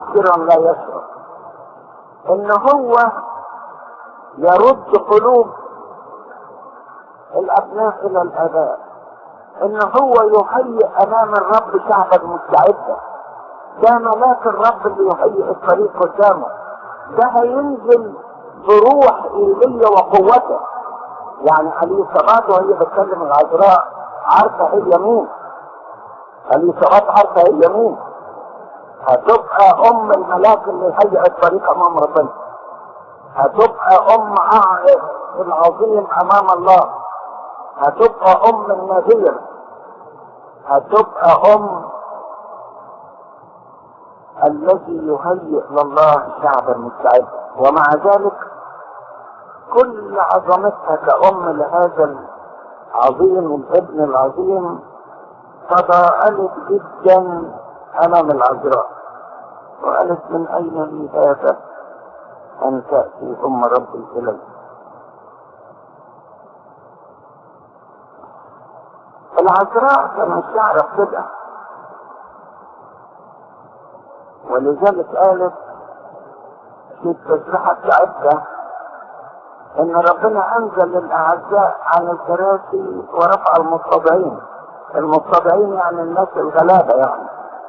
كثيرا لا يشعر ان هو يرد قلوب الابناء الى الاباء ان هو يهيئ امام الرب شعبا مستعدا ده ملاك الرب اللي يهيئ الطريق قدامه ده هينزل بروح ايليا وقوته يعني علي صبات وهي بتكلم العذراء عارفه هي مين علي صبات عارفه هي مين هتبقى ام الملاك اللي يهيئ الطريق امام ربنا هتبقى ام عائد العظيم امام الله هتبقى ام النذير هتبقى ام الذي يهيئ لله شعبا مستعدا ومع ذلك كل عظمتها كأم لهذا العظيم الابن العظيم تضاءلت جدا امام العذراء وقالت من اين لي هذا ان تأتي ام ربي الي العذراء كانت تعرف كده ولذلك قالت في التسبيحة بتاعتها ان ربنا انزل الاعزاء عن الكراسي ورفع المتضعين المتضعين يعني الناس الغلابة يعني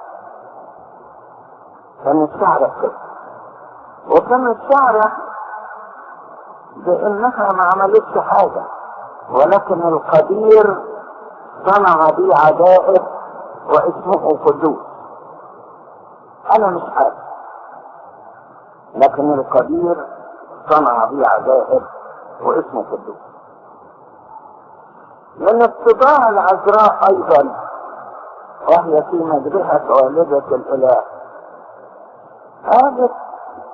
كانت تعرف كده وكانت تعرف بانها ما عملتش حاجة ولكن القدير صنع بي عجائب واسمه قدوس انا مش عارف لكن القدير صنع بي عجائب واسمه قدوس من اتباع العذراء ايضا وهي في مجرحة والدة الاله قالت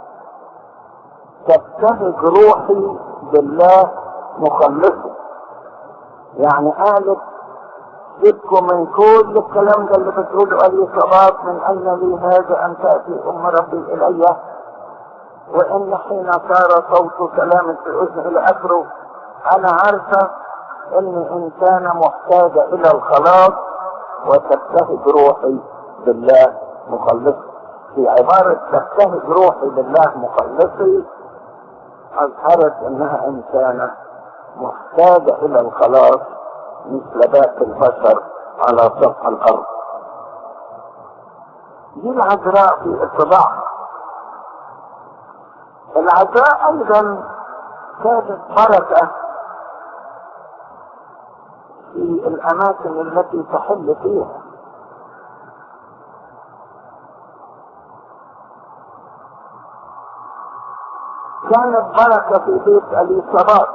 تبتهج روحي بالله مخلصه يعني قالت سيبكم من كل الكلام ده اللي بتقوله أي صلاة من أين لي هذا أن تأتي أم ربي إلي وإن حين صار صوت كلام في الأذن إلى آخره أنا عارفة إني إنسانة محتاجة إلى الخلاص وتبتهج روحي بالله مخلصي في عبارة تبتهج روحي بالله مخلصي أظهرت إنها إنسانة محتاجة إلى الخلاص مثل باقي البشر على سطح الارض دي العذراء في اتباعها العذراء ايضا كانت بركة في الاماكن التي تحل فيها كانت بركة في بيت اليصابات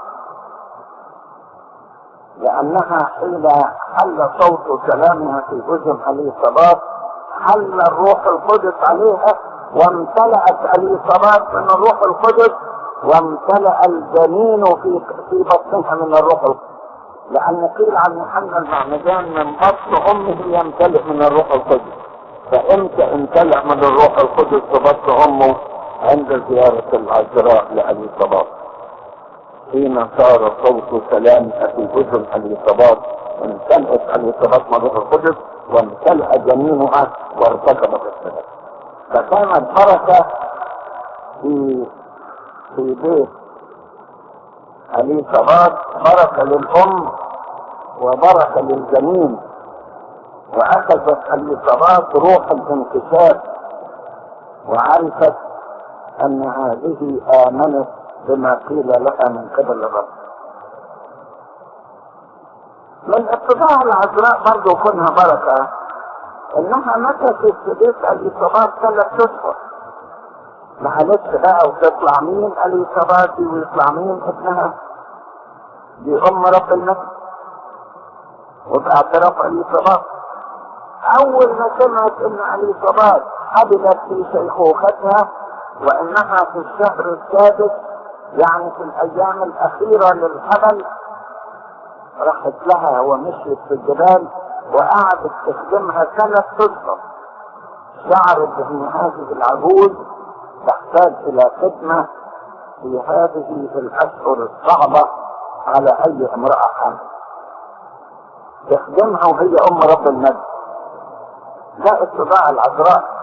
لأنها حين حل صوت كلامها في أذن اليصابات حل الروح القدس عليها وامتلأت اليصابات من الروح القدس وامتلأ الجنين في في بطنها من الروح القدس لأن قيل عن يوحنا المعمدان من بطن أمه يمتلئ من الروح القدس فإمتى امتلأ من الروح القدس في بطن أمه عند زيارة العذراء لأليصابات حين صار صوت سلامها في اذن اليصابات امتلأت اليصابات من روح القدس وامتلأ جنينها وارتكبت السلام فكانت بركة في في بيت اليصابات بركة للأم وبركة للجنين وأخذت اليصابات روح الانكشاف وعرفت أن هذه آمنت بما قيل لها من قبل الرب من اتباع العذراء برضه كونها بركة انها مكثت في بيت اليصابات ثلاث اشهر ما قالتش بقى وتطلع مين اليصابات دي ويطلع مين ابنها دي ام رب النبي وباعتراف اليصابات اول ما سمعت ان اليصابات حبلت في شيخوختها وانها في الشهر السادس يعني في الايام الاخيرة للحمل راحت لها ومشيت في الجبال وقعدت تخدمها ثلاث اشهر شعرت ان هذه العجوز تحتاج الى خدمة في هذه الاشهر الصعبة على اي امرأة حامل تخدمها وهي ام رب النبي ده اتباع العذراء